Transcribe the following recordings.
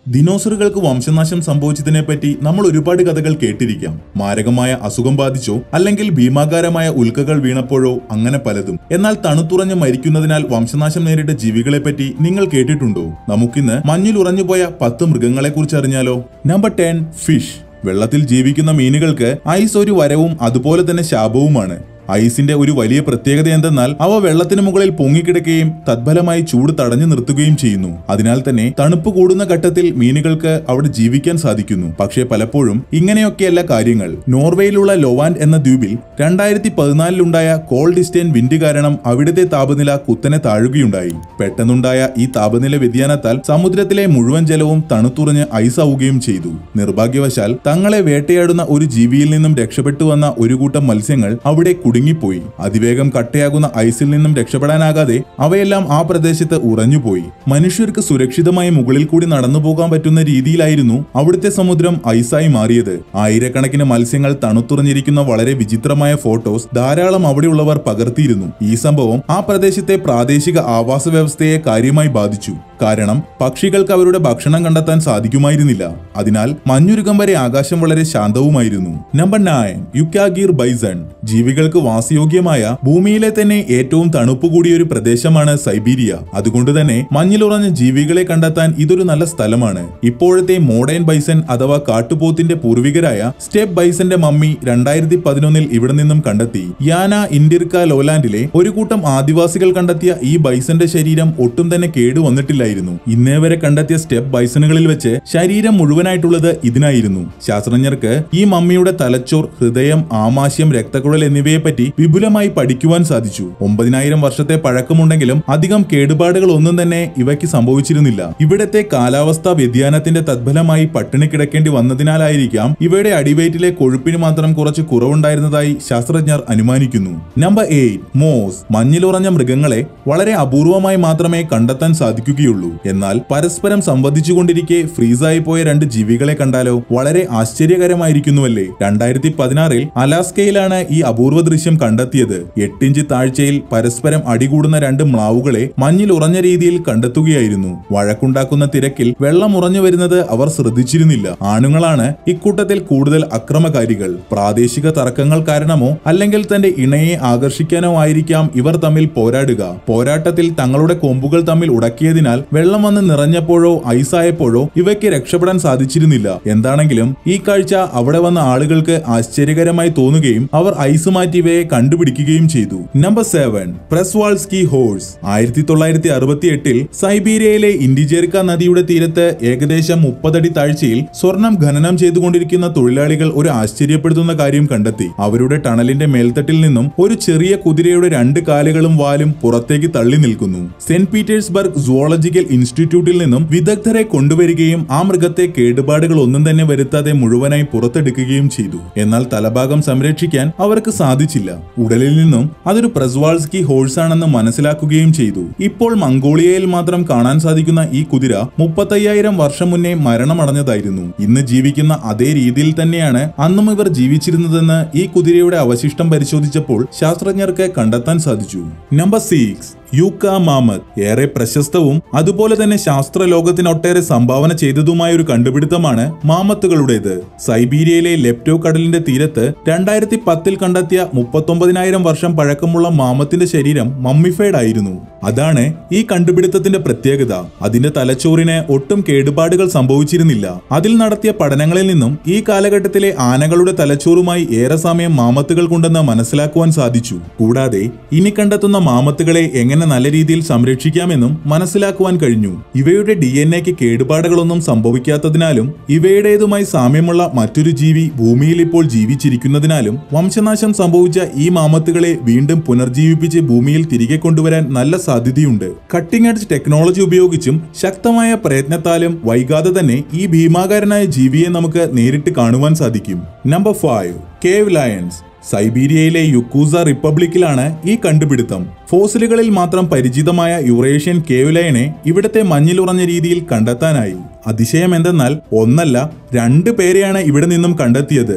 ദിനോസറുകൾക്ക് വംശനാശം സംഭവിച്ചതിനെപ്പറ്റി നമ്മൾ ഒരുപാട് കഥകൾ കേട്ടിരിക്കാം മാരകമായ അസുഖം ബാധിച്ചോ അല്ലെങ്കിൽ ഭീമാകാരമായ ഉൽക്കകൾ വീണപ്പോഴോ അങ്ങനെ പലതും എന്നാൽ തണുത്തുറഞ്ഞ് മരിക്കുന്നതിനാൽ വംശനാശം നേരിട്ട ജീവികളെപ്പറ്റി നിങ്ങൾ കേട്ടിട്ടുണ്ടോ നമുക്കിന്ന് മഞ്ഞിൽ ഉറഞ്ഞുപോയ പത്ത് മൃഗങ്ങളെക്കുറിച്ച് അറിഞ്ഞാലോ നമ്പർ ടെൻ ഫിഷ് വെള്ളത്തിൽ ജീവിക്കുന്ന മീനുകൾക്ക് ഐസ് ഒരു വരവും അതുപോലെ തന്നെ ശാപവുമാണ് ഐസിന്റെ ഒരു വലിയ പ്രത്യേകത എന്തെന്നാൽ അവ വെള്ളത്തിന് മുകളിൽ പൊങ്ങിക്കിടക്കുകയും തത്ഫലമായി ചൂട് തടഞ്ഞു നിർത്തുകയും ചെയ്യുന്നു അതിനാൽ തന്നെ തണുപ്പ് കൂടുന്ന ഘട്ടത്തിൽ മീനുകൾക്ക് അവിടെ ജീവിക്കാൻ സാധിക്കുന്നു പക്ഷേ പലപ്പോഴും ഇങ്ങനെയൊക്കെയല്ല കാര്യങ്ങൾ നോർവേയിലുള്ള ലോവാൻഡ് എന്ന ദ്വീപിൽ രണ്ടായിരത്തി പതിനാലിലുണ്ടായ കോൾഡ് ഇസ്റ്റേൻ വിൻഡ് കാരണം അവിടുത്തെ താപനില കുത്തനെ താഴുകയുണ്ടായി പെട്ടെന്നുണ്ടായ ഈ താപനില വ്യതിയാനത്താൽ സമുദ്രത്തിലെ മുഴുവൻ ജലവും തണുത്തുറഞ്ഞ് ഐസാവുകയും ചെയ്തു നിർഭാഗ്യവശാൽ തങ്ങളെ വേട്ടയാടുന്ന ഒരു ജീവിയിൽ നിന്നും രക്ഷപ്പെട്ടു വന്ന ഒരു കൂട്ടം മത്സ്യങ്ങൾ അവിടെ കുടുങ്ങിപ്പോയി അതിവേഗം കട്ടയാകുന്ന ഐസിൽ നിന്നും രക്ഷപ്പെടാനാകാതെ അവയെല്ലാം ആ പ്രദേശത്ത് ഉറഞ്ഞുപോയി മനുഷ്യർക്ക് സുരക്ഷിതമായി മുകളിൽ കൂടി നടന്നു പോകാൻ പറ്റുന്ന രീതിയിലായിരുന്നു അവിടുത്തെ സമുദ്രം ഐസായി മാറിയത് ആയിരക്കണക്കിന് മത്സ്യങ്ങൾ തണുത്തുറഞ്ഞിരിക്കുന്ന വളരെ വിചിത്രമായ ഫോട്ടോസ് ധാരാളം അവിടെയുള്ളവർ പകർത്തിയിരുന്നു ഈ സംഭവം ആ പ്രദേശത്തെ പ്രാദേശിക ആവാസ വ്യവസ്ഥയെ കാര്യമായി ബാധിച്ചു കാരണം പക്ഷികൾക്ക് അവരുടെ ഭക്ഷണം കണ്ടെത്താൻ സാധിക്കുമായിരുന്നില്ല അതിനാൽ മഞ്ഞുരുകം വരെ ആകാശം വളരെ ശാന്തവുമായിരുന്നു നമ്പർ നയൻ യുക്കാഗീർ ബൈസൺ ജീവികൾക്ക് വാസയോഗ്യമായ ഭൂമിയിലെ തന്നെ ഏറ്റവും തണുപ്പ് കൂടിയ ഒരു പ്രദേശമാണ് സൈബീരിയ അതുകൊണ്ട് തന്നെ മഞ്ഞിലുറഞ്ഞ ജീവികളെ കണ്ടെത്താൻ ഇതൊരു നല്ല സ്ഥലമാണ് ഇപ്പോഴത്തെ മോഡേൺ ബൈസൺ അഥവാ കാട്ടുപോത്തിന്റെ പൂർവികരായ സ്റ്റെപ്പ് ബൈസന്റെ മമ്മി രണ്ടായിരത്തി പതിനൊന്നിൽ ഇവിടെ നിന്നും കണ്ടെത്തി യാന ഇൻഡിർക്ക ലോലാൻഡിലെ ഒരു കൂട്ടം ആദിവാസികൾ കണ്ടെത്തിയ ഈ ബൈസന്റെ ശരീരം ഒട്ടും തന്നെ കേടുവന്നിട്ടില്ലായിരുന്നു ഇന്നേ വരെ കണ്ടെത്തിയ സ്റ്റെപ്പ് ബൈസണുകളിൽ വെച്ച് ശരീരം മുഴുവനായിട്ടുള്ളത് ഇതിനായിരുന്നു ശാസ്ത്രജ്ഞർക്ക് ഈ മമ്മിയുടെ തലച്ചോർ ഹൃദയം ആമാശയം രക്തക്കുഴൽ എന്നിവയെപ്പറ്റി വിപുലമായി പഠിക്കുവാൻ സാധിച്ചു ഒമ്പതിനായിരം വർഷത്തെ പഴക്കമുണ്ടെങ്കിലും അധികം കേടുപാടുകൾ ഒന്നും തന്നെ ഇവയ്ക്ക് സംഭവിച്ചിരുന്നില്ല ഇവിടത്തെ കാലാവസ്ഥാ വ്യതിയാനത്തിന്റെ തത്ഫലമായി പട്ടിണി കിടക്കേണ്ടി വന്നതിനാലായിരിക്കാം ഇവയുടെ അടിവയറ്റിലെ കൊഴുപ്പിന് മാത്രം കുറച്ച് കുറവുണ്ടായിരുന്നതായി ശാസ്ത്രജ്ഞർ അനുമാനിക്കുന്നു നമ്പർ എയ്റ്റ് മോസ് മഞ്ഞിലുറഞ്ഞ മൃഗങ്ങളെ വളരെ അപൂർവമായി മാത്രമേ കണ്ടെത്താൻ സാധിക്കുകയുള്ളൂ എന്നാൽ പരസ്പരം സംവദിച്ചുകൊണ്ടിരിക്കെ ഫ്രീസായി പോയ രണ്ട് ജീവികളെ കണ്ടാലോ വളരെ ആശ്ചര്യകരമായിരിക്കുന്നുവല്ലേ രണ്ടായിരത്തി പതിനാറിൽ അലാസ്കയിലാണ് ഈ അപൂർവ ദൃശ്യം കണ്ടെത്തിയത് എട്ടിഞ്ച് താഴ്ചയിൽ പരസ്പരം അടികൂടുന്ന രണ്ട് മ്ലാവുകളെ മഞ്ഞിൽ ഉറഞ്ഞ രീതിയിൽ കണ്ടെത്തുകയായിരുന്നു വഴക്കുണ്ടാക്കുന്ന തിരക്കിൽ വെള്ളം ഉറഞ്ഞു വരുന്നത് അവർ ശ്രദ്ധിച്ചിരുന്നില്ല ആണുങ്ങളാണ് ഇക്കൂട്ടത്തിൽ കൂടുതൽ അക്രമകാരികൾ പ്രാദേശിക തർക്കങ്ങൾ കാരണമോ അല്ലെങ്കിൽ തന്റെ ഇണയെ ആകർഷിക്കാനോ ആയിരിക്കാം ഇവർ തമ്മിൽ പോരാടുക പോരാട്ടത്തിൽ തങ്ങളുടെ കൊമ്പുകൾ തമ്മിൽ ഉടക്കിയതിനാൽ വെള്ളം വന്ന് നിറഞ്ഞപ്പോഴോ ഐസായപ്പോഴോ ഇവയ്ക്ക് രക്ഷപ്പെടാൻ സാധിച്ചിരുന്നില്ല എന്താണെങ്കിലും ഈ കാഴ്ച അവിടെ വന്ന ആളുകൾക്ക് ആശ്ചര്യകരമായി തോന്നുകയും അവർ ഐസ് മാറ്റി ഇവയെ കണ്ടുപിടിക്കുകയും ചെയ്തു നമ്പർ സെവൻ പ്രസ്വാൾസ്കി ഹോഴ്സ് ആയിരത്തി തൊള്ളായിരത്തി അറുപത്തി എട്ടിൽ സൈബീരിയയിലെ ഇൻഡിജേർക്ക നദിയുടെ തീരത്ത് ഏകദേശം മുപ്പതടി താഴ്ചയിൽ സ്വർണം ഖനനം ചെയ്തുകൊണ്ടിരിക്കുന്ന തൊഴിലാളികൾ ഒരു ആശ്ചര്യപ്പെടുത്തുന്ന കാര്യം കണ്ടെത്തി അവരുടെ ടണലിന്റെ മേൽത്തട്ടിൽ നിന്നും ഒരു ചെറിയ കുതിരയുടെ രണ്ട് കാലുകളും വാലും പുറത്തേക്ക് തള്ളി നിൽക്കുന്നു സെന്റ് പീറ്റേഴ്സ്ബർഗ് സുവോളജിക്കൽ ഇൻസ്റ്റിറ്റ്യൂട്ടിൽ നിന്നും വിദഗ്ധരെ കൊണ്ടുവരികയും ആ മൃഗത്തെ കേടുപാടുകൾ ഒന്നും തന്നെ വരുത്താതെ മുഴുവനായി പുറത്തെടുക്കുകയും ചെയ്തു എന്നാൽ തലഭാഗം സംരക്ഷിക്കാൻ അവർക്ക് സാധിച്ചില്ല ഉടലിൽ നിന്നും അതൊരു പ്രസ്വാൾസ്കി ഹോഴ്സ് ആണെന്ന് മനസ്സിലാക്കുകയും ചെയ്തു ഇപ്പോൾ മംഗോളിയയിൽ മാത്രം കാണാൻ സാധിക്കുന്ന ഈ കുതിര മുപ്പത്തയ്യായിരം വർഷം മുന്നേ മരണമടഞ്ഞതായിരുന്നു ഇന്ന് ജീവിക്കുന്ന അതേ രീതിയിൽ തന്നെയാണ് അന്നും ഇവർ ജീവിച്ചിരുന്നതെന്ന് ഈ കുതിരയുടെ അവശിഷ്ടം പരിശോധിച്ചപ്പോൾ ശാസ്ത്രജ്ഞർക്ക് കണ്ടെത്താൻ സാധിച്ചു നമ്പർ സിക്സ് യൂക്ക മാമത് ഏറെ പ്രശസ്തവും അതുപോലെ തന്നെ ശാസ്ത്ര ലോകത്തിന് ഒട്ടേറെ സംഭാവന ചെയ്തതുമായ ഒരു കണ്ടുപിടുത്തമാണ് മാമത്തുകളുടേത് സൈബീരിയയിലെ ലെപ്റ്റോ കടലിന്റെ തീരത്ത് രണ്ടായിരത്തി പത്തിൽ കണ്ടെത്തിയ മുപ്പത്തൊമ്പതിനായിരം വർഷം പഴക്കമുള്ള മാമത്തിന്റെ ശരീരം മമ്മിഫൈഡ് ആയിരുന്നു അതാണ് ഈ കണ്ടുപിടുത്തത്തിന്റെ പ്രത്യേകത അതിന്റെ തലച്ചോറിന് ഒട്ടും കേടുപാടുകൾ സംഭവിച്ചിരുന്നില്ല അതിൽ നടത്തിയ പഠനങ്ങളിൽ നിന്നും ഈ കാലഘട്ടത്തിലെ ആനകളുടെ തലച്ചോറുമായി ഏറെ സമയം മാമത്തുകൾക്കുണ്ടെന്ന് മനസ്സിലാക്കുവാൻ സാധിച്ചു കൂടാതെ ഇനി കണ്ടെത്തുന്ന മാമത്തുകളെ എങ്ങനെ നല്ല രീതിയിൽ സംരക്ഷിക്കാമെന്നും മനസ്സിലാക്കുവാൻ കഴിഞ്ഞു ഇവയുടെ ഡി എൻ എക്ക് കേടുപാടുകളൊന്നും സംഭവിക്കാത്തതിനാലും ഇവയുടേതുമായി സാമ്യമുള്ള മറ്റൊരു ജീവി ഭൂമിയിൽ ഇപ്പോൾ ജീവിച്ചിരിക്കുന്നതിനാലും വംശനാശം സംഭവിച്ച ഈ മാമത്തുകളെ വീണ്ടും പുനർജീവിപ്പിച്ച് ഭൂമിയിൽ തിരികെ കൊണ്ടുവരാൻ നല്ല സാധ്യതയുണ്ട് കട്ടിംഗ് എഡ്ജ് ടെക്നോളജി ഉപയോഗിച്ചും ശക്തമായ പ്രയത്നത്താലും വൈകാതെ തന്നെ ഈ ഭീമാകാരനായ ജീവിയെ നമുക്ക് നേരിട്ട് കാണുവാൻ സാധിക്കും നമ്പർ ഫൈവ് കേവ് ലയൺസ് സൈബീരിയയിലെ യുക്കൂസ റിപ്പബ്ലിക്കിലാണ് ഈ കണ്ടുപിടുത്തം ഫോസിലുകളിൽ മാത്രം പരിചിതമായ യുറേഷ്യൻ കേവ് ലയനെ ഇവിടത്തെ മഞ്ഞിലുറഞ്ഞ രീതിയിൽ കണ്ടെത്താനായി അതിശയം എന്തെന്നാൽ ഒന്നല്ല രണ്ട് പേരെയാണ് ഇവിടെ നിന്നും കണ്ടെത്തിയത്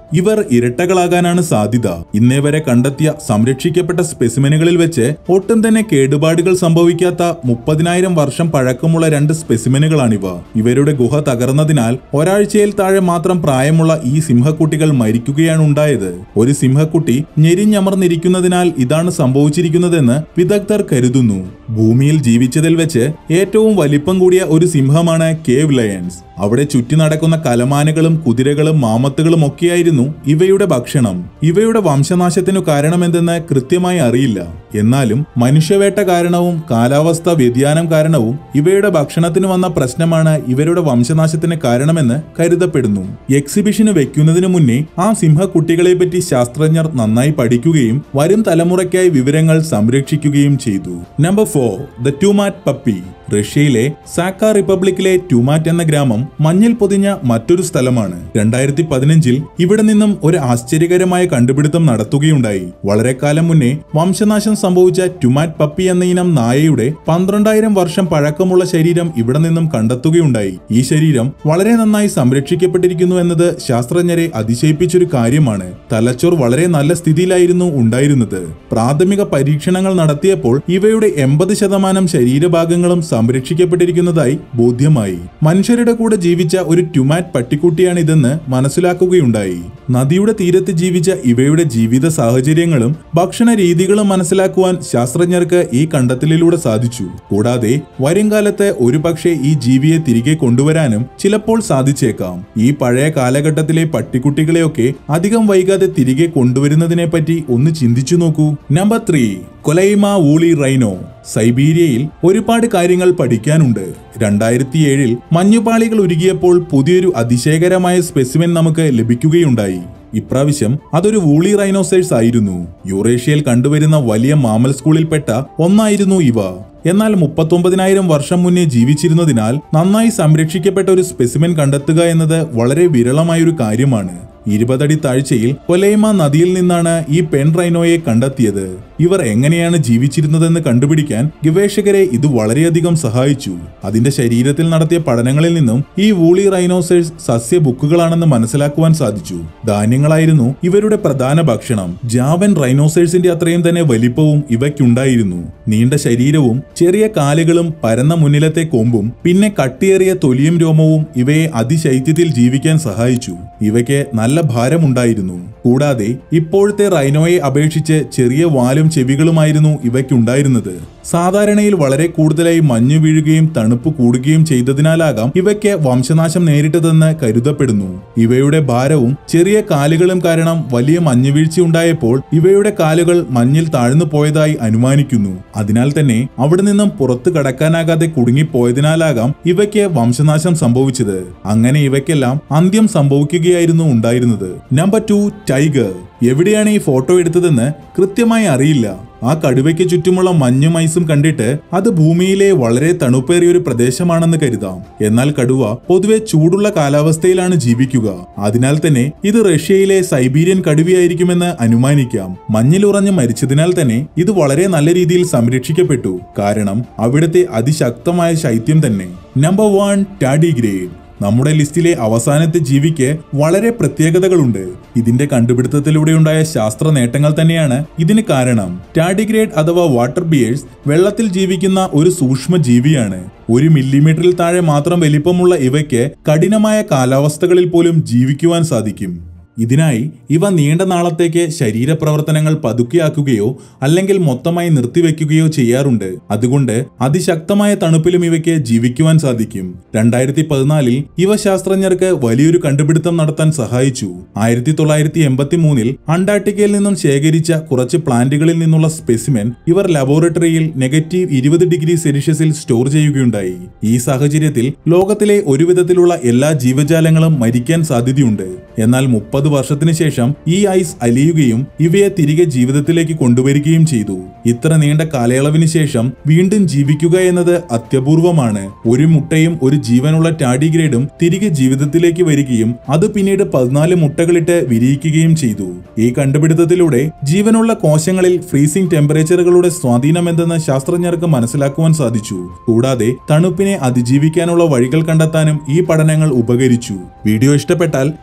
ഇവർ ഇരട്ടകളാകാനാണ് സാധ്യത ഇന്നേ വരെ കണ്ടെത്തിയ സംരക്ഷിക്കപ്പെട്ട സ്പെസിമെനുകളിൽ വെച്ച് ഒട്ടും തന്നെ കേടുപാടുകൾ സംഭവിക്കാത്ത മുപ്പതിനായിരം വർഷം പഴക്കമുള്ള രണ്ട് സ്പെസിമെനുകളാണിവ ഇവരുടെ ഗുഹ തകർന്നതിനാൽ ഒരാഴ്ചയിൽ താഴെ മാത്രം പ്രായമുള്ള ഈ സിംഹക്കുട്ടികൾ മരിക്കുകയാണ് ഉണ്ടായത് ഒരു സിംഹക്കുട്ടി ഞെരിഞ്ഞമർന്നിരിക്കുന്നതിനാൽ ഇതാണ് സംഭവിച്ചിരിക്കുന്നതെന്ന് വിദഗ്ധർ കരുതുന്നു ഭൂമിയിൽ ജീവിച്ചതിൽ വെച്ച് ഏറ്റവും വലിപ്പം കൂടിയ ഒരു സിംഹമാണ് കേവ് ലയൺസ് അവിടെ ചുറ്റി നടക്കുന്ന കലമാനുകളും കുതിരകളും മാമത്തുകളും ഒക്കെയായിരുന്നു ഇവയുടെ ഭക്ഷണം ഇവയുടെ വംശനാശത്തിനു കാരണമെന്തെന്ന് കൃത്യമായി അറിയില്ല എന്നാലും മനുഷ്യവേട്ട കാരണവും കാലാവസ്ഥ വ്യതിയാനം കാരണവും ഇവയുടെ ഭക്ഷണത്തിന് വന്ന പ്രശ്നമാണ് ഇവരുടെ വംശനാശത്തിന് കാരണമെന്ന് കരുതപ്പെടുന്നു എക്സിബിഷന് വെക്കുന്നതിന് മുന്നേ ആ സിംഹക്കുട്ടികളെ പറ്റി ശാസ്ത്രജ്ഞർ നന്നായി പഠിക്കുകയും വരും തലമുറയ്ക്കായി വിവരങ്ങൾ സംരക്ഷിക്കുകയും ചെയ്തു number four the Tumat puppy റഷ്യയിലെ സാക്ക റിപ്പബ്ലിക്കിലെ ട്യൂമാറ്റ് എന്ന ഗ്രാമം മഞ്ഞിൽ പൊതിഞ്ഞ മറ്റൊരു സ്ഥലമാണ് രണ്ടായിരത്തി പതിനഞ്ചിൽ ഇവിടെ നിന്നും ഒരു ആശ്ചര്യകരമായ കണ്ടുപിടുത്തം നടത്തുകയുണ്ടായി വളരെ കാലം മുന്നേ വംശനാശം സംഭവിച്ച ട്യൂമാറ്റ് പപ്പി എന്ന ഇനം നായയുടെ പന്ത്രണ്ടായിരം വർഷം പഴക്കമുള്ള ശരീരം ഇവിടെ നിന്നും കണ്ടെത്തുകയുണ്ടായി ഈ ശരീരം വളരെ നന്നായി സംരക്ഷിക്കപ്പെട്ടിരിക്കുന്നു എന്നത് ശാസ്ത്രജ്ഞരെ അതിശയിപ്പിച്ചൊരു കാര്യമാണ് തലച്ചോർ വളരെ നല്ല സ്ഥിതിയിലായിരുന്നു ഉണ്ടായിരുന്നത് പ്രാഥമിക പരീക്ഷണങ്ങൾ നടത്തിയപ്പോൾ ഇവയുടെ എൺപത് ശതമാനം ശരീരഭാഗങ്ങളും സംരക്ഷിക്കപ്പെട്ടിരിക്കുന്നതായി ബോധ്യമായി മനുഷ്യരുടെ കൂടെ ജീവിച്ച ഒരു ട്യുമാറ്റ് പട്ടിക്കുട്ടിയാണ് ഇതെന്ന് മനസ്സിലാക്കുകയുണ്ടായി നദിയുടെ തീരത്ത് ജീവിച്ച ഇവയുടെ ജീവിത സാഹചര്യങ്ങളും ഭക്ഷണ രീതികളും മനസ്സിലാക്കുവാൻ ശാസ്ത്രജ്ഞർക്ക് ഈ കണ്ടെത്തലിലൂടെ സാധിച്ചു കൂടാതെ വരും കാലത്ത് ഒരുപക്ഷെ ഈ ജീവിയെ തിരികെ കൊണ്ടുവരാനും ചിലപ്പോൾ സാധിച്ചേക്കാം ഈ പഴയ കാലഘട്ടത്തിലെ പട്ടിക്കുട്ടികളെയൊക്കെ അധികം വൈകാതെ തിരികെ കൊണ്ടുവരുന്നതിനെ പറ്റി ഒന്ന് ചിന്തിച്ചു നോക്കൂ number three Kolyma woolly rhino സൈബീരിയയിൽ ഒരുപാട് കാര്യങ്ങൾ പഠിക്കാനുണ്ട് രണ്ടായിരത്തി ഏഴിൽ മഞ്ഞുപാളികൾ ഉരുകിയപ്പോൾ പുതിയൊരു അതിശയകരമായ സ്പെസിമെൻ നമുക്ക് ലഭിക്കുകയുണ്ടായി ഇപ്രാവശ്യം അതൊരു വൂളി റൈനോസേഴ്സ് ആയിരുന്നു യൂറേഷ്യയിൽ കണ്ടുവരുന്ന വലിയ മാമൽ സ്കൂളിൽപ്പെട്ട ഒന്നായിരുന്നു ഇവ എന്നാൽ മുപ്പത്തൊമ്പതിനായിരം വർഷം മുന്നേ ജീവിച്ചിരുന്നതിനാൽ നന്നായി സംരക്ഷിക്കപ്പെട്ട ഒരു സ്പെസിമെൻ കണ്ടെത്തുക എന്നത് വളരെ വിരളമായൊരു കാര്യമാണ് ഇരുപതടി താഴ്ചയിൽ കൊലൈമ നദിയിൽ നിന്നാണ് ഈ പെൺ റൈനോയെ കണ്ടെത്തിയത് ഇവർ എങ്ങനെയാണ് ജീവിച്ചിരുന്നതെന്ന് കണ്ടുപിടിക്കാൻ ഗവേഷകരെ ഇത് വളരെയധികം സഹായിച്ചു അതിന്റെ ശരീരത്തിൽ നടത്തിയ പഠനങ്ങളിൽ നിന്നും ഈ വൂളി റൈനോസേഴ്സ് സസ്യ ബുക്കുകളാണെന്ന് മനസ്സിലാക്കുവാൻ സാധിച്ചു ധാന്യങ്ങളായിരുന്നു ഇവരുടെ പ്രധാന ഭക്ഷണം ജാവൻ റൈനോസേഴ്സിന്റെ അത്രയും തന്നെ വലിപ്പവും ഇവയ്ക്കുണ്ടായിരുന്നു നീണ്ട ശരീരവും ചെറിയ കാലുകളും പരന്ന മുന്നിലത്തെ കൊമ്പും പിന്നെ കട്ടിയേറിയ തൊലിയും രോമവും ഇവയെ അതിശൈത്യത്തിൽ ജീവിക്കാൻ സഹായിച്ചു ഇവയ്ക്ക് നല്ല ഭാരമുണ്ടായിരുന്നു കൂടാതെ ഇപ്പോഴത്തെ റൈനോയെ അപേക്ഷിച്ച് ചെറിയ വാലും ചെവികളുമായിരുന്നു ഇവയ്ക്കുണ്ടായിരുന്നത് സാധാരണയിൽ വളരെ കൂടുതലായി മഞ്ഞു വീഴുകയും തണുപ്പ് കൂടുകയും ചെയ്തതിനാലാകാം ഇവയ്ക്ക് വംശനാശം നേരിട്ടതെന്ന് കരുതപ്പെടുന്നു ഇവയുടെ ഭാരവും ചെറിയ കാലുകളും കാരണം വലിയ മഞ്ഞുവീഴ്ച ഉണ്ടായപ്പോൾ ഇവയുടെ കാലുകൾ മഞ്ഞിൽ താഴ്ന്നു പോയതായി അനുമാനിക്കുന്നു അതിനാൽ തന്നെ അവിടെ നിന്നും പുറത്തു കടക്കാനാകാതെ കുടുങ്ങിപ്പോയതിനാലാകാം ഇവയ്ക്ക് വംശനാശം സംഭവിച്ചത് അങ്ങനെ ഇവയ്ക്കെല്ലാം അന്ത്യം സംഭവിക്കുകയായിരുന്നു ഉണ്ടായിരുന്നത് നമ്പർ ടു ടൈഗർ എവിടെയാണ് ഈ ഫോട്ടോ എടുത്തതെന്ന് കൃത്യമായി അറിയില്ല ആ കടുവയ്ക്ക് ചുറ്റുമുള്ള മഞ്ഞും ഐസും കണ്ടിട്ട് അത് ഭൂമിയിലെ വളരെ തണുപ്പേറിയ ഒരു പ്രദേശമാണെന്ന് കരുതാം എന്നാൽ കടുവ പൊതുവെ ചൂടുള്ള കാലാവസ്ഥയിലാണ് ജീവിക്കുക അതിനാൽ തന്നെ ഇത് റഷ്യയിലെ സൈബീരിയൻ കടുവയായിരിക്കുമെന്ന് അനുമാനിക്കാം മഞ്ഞിലുറഞ്ഞ് മരിച്ചതിനാൽ തന്നെ ഇത് വളരെ നല്ല രീതിയിൽ സംരക്ഷിക്കപ്പെട്ടു കാരണം അവിടുത്തെ അതിശക്തമായ ശൈത്യം തന്നെ നമ്പർ വൺ ടാഡിഗ്രേഡ് നമ്മുടെ ലിസ്റ്റിലെ അവസാനത്തെ ജീവിക്ക് വളരെ പ്രത്യേകതകളുണ്ട് ഇതിന്റെ കണ്ടുപിടുത്തത്തിലൂടെയുണ്ടായ ശാസ്ത്ര നേട്ടങ്ങൾ തന്നെയാണ് ഇതിന് കാരണം ടാഡിഗ്രേഡ് അഥവാ വാട്ടർ ബിയേഴ്സ് വെള്ളത്തിൽ ജീവിക്കുന്ന ഒരു സൂക്ഷ്മ ജീവിയാണ് ഒരു മില്ലിമീറ്ററിൽ താഴെ മാത്രം വലിപ്പമുള്ള ഇവയ്ക്ക് കഠിനമായ കാലാവസ്ഥകളിൽ പോലും ജീവിക്കുവാൻ സാധിക്കും ഇതിനായി ഇവ നീണ്ട നാളത്തേക്ക് ശരീരപ്രവർത്തനങ്ങൾ പതുക്കെയാക്കുകയോ അല്ലെങ്കിൽ മൊത്തമായി നിർത്തിവെക്കുകയോ ചെയ്യാറുണ്ട് അതുകൊണ്ട് അതിശക്തമായ തണുപ്പിലും ഇവയ്ക്ക് ജീവിക്കുവാൻ സാധിക്കും രണ്ടായിരത്തി പതിനാലിൽ ഇവ ശാസ്ത്രജ്ഞർക്ക് വലിയൊരു കണ്ടുപിടുത്തം നടത്താൻ സഹായിച്ചു ആയിരത്തി തൊള്ളായിരത്തി എൺപത്തി മൂന്നിൽ അന്റാർട്ടിക്കയിൽ നിന്നും ശേഖരിച്ച കുറച്ച് പ്ലാന്റുകളിൽ നിന്നുള്ള സ്പെസിമെൻ ഇവർ ലബോറട്ടറിയിൽ നെഗറ്റീവ് ഇരുപത് ഡിഗ്രി സെൽഷ്യസിൽ സ്റ്റോർ ചെയ്യുകയുണ്ടായി ഈ സാഹചര്യത്തിൽ ലോകത്തിലെ ഒരു വിധത്തിലുള്ള എല്ലാ ജീവജാലങ്ങളും മരിക്കാൻ സാധ്യതയുണ്ട് എന്നാൽ മുപ്പത് വർഷത്തിന് ശേഷം ഈ ഐസ് അലിയുകയും ഇവയെ തിരികെ ജീവിതത്തിലേക്ക് കൊണ്ടുവരികയും ചെയ്തു ഇത്ര നീണ്ട കാലയളവിന് ശേഷം വീണ്ടും ജീവിക്കുക എന്നത് അത്യപൂർവമാണ് ഒരു മുട്ടയും ഒരു ജീവനുള്ള ടാഡിഗ്രേഡും തിരികെ ജീവിതത്തിലേക്ക് വരികയും അത് പിന്നീട് പതിനാല് മുട്ടകളിട്ട് വിരിയിക്കുകയും ചെയ്തു ഈ കണ്ടുപിടുത്തത്തിലൂടെ ജീവനുള്ള കോശങ്ങളിൽ ഫ്രീസിംഗ് ടെമ്പറേച്ചറുകളുടെ സ്വാധീനം എന്തെന്ന് ശാസ്ത്രജ്ഞർക്ക് മനസ്സിലാക്കുവാൻ സാധിച്ചു കൂടാതെ തണുപ്പിനെ അതിജീവിക്കാനുള്ള വഴികൾ കണ്ടെത്താനും ഈ പഠനങ്ങൾ ഉപകരിച്ചു വീഡിയോ ഇഷ്ടപ്പെട്ടാൽ എല്ലാവരും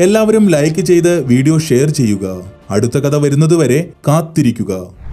ലൈക്ക് ചെയ്ത് വീഡിയോ ഷെയർ ചെയ്യുക അടുത്ത കഥ വരുന്നതുവരെ കാത്തിരിക്കുക